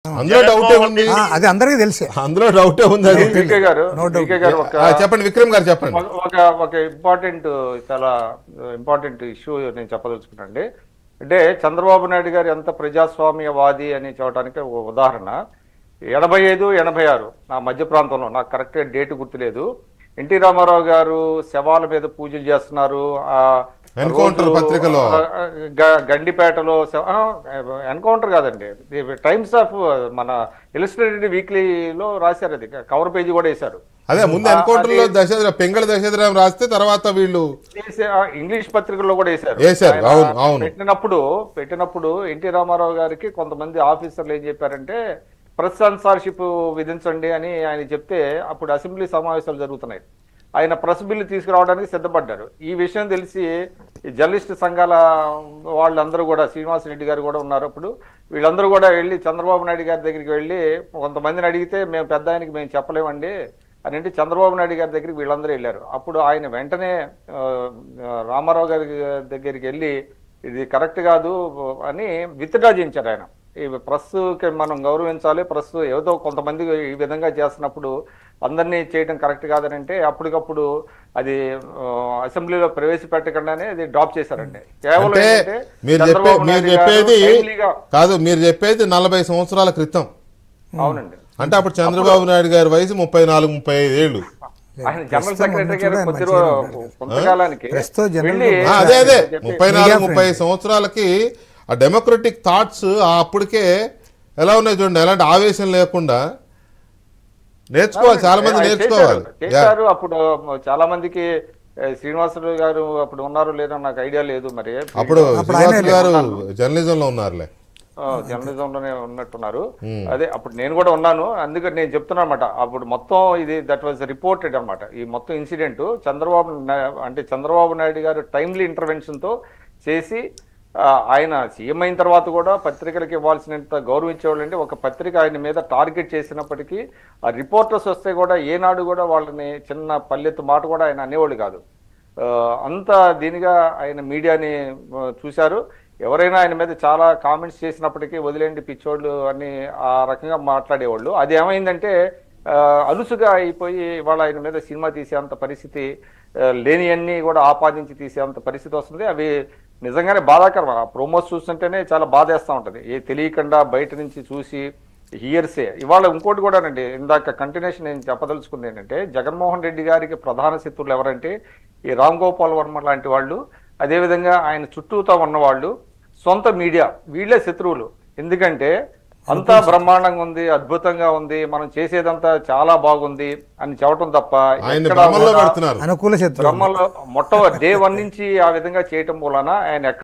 అందులో డౌటే ఉంది ఆ, అది అందరికీ తెలిసే అందులో డౌటే ఉంది అది వికే గారు No doubt. వికే గారు ఒక ఆ, చెప్పండి విక్రమ్ గారు చెప్పండి ఒక- ఒక ఒక ఇంపార్టెంట్ చాలా ఇంపార్టెంట్ ఇష్యూ నేను చెప్పదలుచుకున్నాండి అంటే చంద్రబాబు నాయుడు గారు ఎంత ప్రజాస్వామ్యవాది అని చెప్పడానికి ఒక ఉదాహరణ ఎనభై ఐదు ఎనభై ఆరు నా మధ్య ప్రాంతంలో నాకు కరెక్ట్ డేట్ గుర్తులేదు ఎన్టీ రామారావు గారు శవాల మీద పూజలు చేస్తున్నారు ఆ Encounter రోజు, పత్రికలో. ఆ, గ- గండిపేటలో ఎన్కౌంటర్ కాదండి టైమ్స్ ఆఫ్ మన ఇలిస్ట్రేటెడ్ వీక్లీలో రాశారు అది కవర్ పేజీ కూడా వేశారు అదే ముందు ఎన్కౌంటర్ లో దశరథ పెంగళ దశరథరామ్ రాస్తే తర్వాత వీళ్ళు చేసే- ఆ, ఇంగ్లీష్ పత్రికల్లో కూడా వేశారు వేశారు, ఆయన అవును, అవును. పెట్టినప్పుడు పెట్టినప్పుడు ఎన్టీ రామారావు గారికి కొంతమంది ఆఫీసర్లు ఏం చెప్పారంటే ప్రెస్ సెన్సార్షిప్ విధించండి అని ఆయన చెప్తే అప్పుడు అసెంబ్లీ సమావేశాలు జరుగుతున్నాయి ఆయన ప్రెస్ బిల్లు తీసుకురావడానికి సిద్ధపడ్డారు ఈ విషయం తెలిసి ఈ జర్నలిస్ట్ సంఘాల వాళ్ళందరూ కూడా శ్రీనివాస్ రెడ్డి గారు కూడా ఉన్నారు అప్పుడు వీళ్ళందరూ కూడా వెళ్ళి చంద్రబాబు నాయుడు గారి దగ్గరికి వెళ్ళి కొంతమందిని అడిగితే మేము పెద్ద ఆయనకి మేము చెప్పలేమండి అని అంటే చంద్రబాబు నాయుడు గారి దగ్గరికి వీళ్ళందరూ వెళ్ళారు అప్పుడు ఆయన వెంటనే ఆ, రామారావు గారి దగ్గరికి వెళ్ళి ఇది కరెక్ట్ కాదు అని విత్డ్రా చేయించారు ఆయన ఈ ప్రెస్కి మనం గౌరవించాలి ప్రెస్ ఏదో కొంతమంది ఈ విధంగా చేస్తున్నప్పుడు అందరినీ చేయడం కరెక్ట్ కాదని అంటే అప్పటికప్పుడు అది ఆ, అసెంబ్లీలో ప్రవేశపెట్టకుండానే అది డ్రాప్ చేశారండి కేవలం అంటే ఏంటంటే మీరు చెప్పే చంద్రబాబు మీరు నాయుడు గారు చెప్పేది timely-గా- కాదు మీరు చెప్పేది నలభై సంవత్సరాల క్రితం అవునండి అంటే అప్పుడు చంద్రబాబు నాయుడు గారి వయసు ముప్పై నాలుగు ముప్పై ఐదు ఏళ్ళు ఆయన జనరల్ ప్రస్తుతం సెక్రటరీ ఉన్న గారు చూడండి, కొద్ది మంచిగానే రో- ఉన్నారు. కొంతకాలానికి ప్రస్తుతం జనరల్ వెళ్ళి ఆ, అదే అదే చెప్పి- ముప్పై నాలుగు Media ముప్పై సంవత్సరాలకి ఆ డెమోక్రటిక్ థాట్స్ అప్పటికే ఎలా ఉన్నాయి చూడండి ఎలాంటి ఆవేశం లేకుండా నేర్చుకోవాలి చాలా మంది ఆయన నేర్చుకోవాలి చేశారు. చేశారు అప్పుడు చాలా మందికి ఏ, శ్రీనివాసులు గారు అప్పుడు ఉన్నారు లేదో నాకు ఐడియా లేదు మరి అప్పుడు అప్పుడు ఆయనే శ్రీనివాస్ గారు జర్నలిజం లో ఉన్నారులే ఆ, జర్నలిజంలోనే ఉన్నట్టున్నారు అదే అప్పుడు నేను కూడా ఉన్నాను అందుకని నేను చెప్తున్నా అనమాట అప్పుడు మొత్తం ఇది దట్ వాజ్ రిపోర్టెడ్ అన్నమాట ఈ మొత్తం ఇన్సిడెంట్ చంద్రబాబు నా- అంటే చంద్రబాబు నాయుడు గారు టైమ్లీ ఇంటర్వెన్షన్ తో చేసి ఆ, ఆయన సీఎం అయిన తర్వాత కూడా పత్రికలకు ఇవ్వాల్సినంత గౌరవం ఇచ్చేవాళ్ళు అంటే ఒక పత్రిక ఆయన మీద టార్గెట్ చేసినప్పటికీ ఆ రిపోర్టర్స్ వస్తే కూడా ఏనాడు కూడా వాళ్ళని చిన్న పల్లెత్తు మాట కూడా ఆయన అనేవాళ్ళు కాదు ఆ, అంత దీనిగా ఆయన మీడియాని ఆ, చూశారు ఎవరైనా ఆయన మీద చాలా కామెంట్స్ చేసినప్పటికీ వదిలేండి పిచ్చోళ్ళు అని ఆ రకంగా మాట్లాడేవాళ్ళు అది ఏమైందంటే ఆ, అలుసుగా అయిపోయి ఇవాళ ఆయన మీద సినిమా తీసేంత పరిస్థితి ఆ, లేనియన్నీ కూడా ఆపాదించి తీసేంత పరిస్థితి వస్తుంది అవి నిజంగానే బాధాకరం ఆ ప్రోమోస్ చూస్తుంటేనే చాలా బాధేస్తూ ఉంటుంది ఏ తెలియకుండా బయట నుంచి చూసి హియర్సే ఇవాళ ఇంకోటి కూడానండి ఇందాక కంటిన్యూషన్ నేను చెప్పదలుచుకుంది ఏంటంటే జగన్మోహన్ రెడ్డి గారికి ప్రధాన శత్రువులు ఎవరంటే ఈ రామ్ గోపాల్ వర్మ లాంటి వాళ్ళు అదేవిధంగా ఆయన చుట్టూతో ఉన్నవాళ్ళు సొంత మీడియా వీళ్ళే శత్రువులు ఎందుకంటే అంతా బ్రహ్మాండంగా ఉంది అద్భుతంగా ఉంది మనం చేసేదంతా చాలా బాగుంది అని చెప్పడం తప్ప ఆయన్ని ఎక్కడా భ్రమల్లో కూడా పెడుతున్నారు అనుకూల శత్రువు బ్రహ్మలో మొట్టమొదటి డే వన్ నుంచి ఆ విధంగా చేయటం వలన ఆయన ఎక్కడ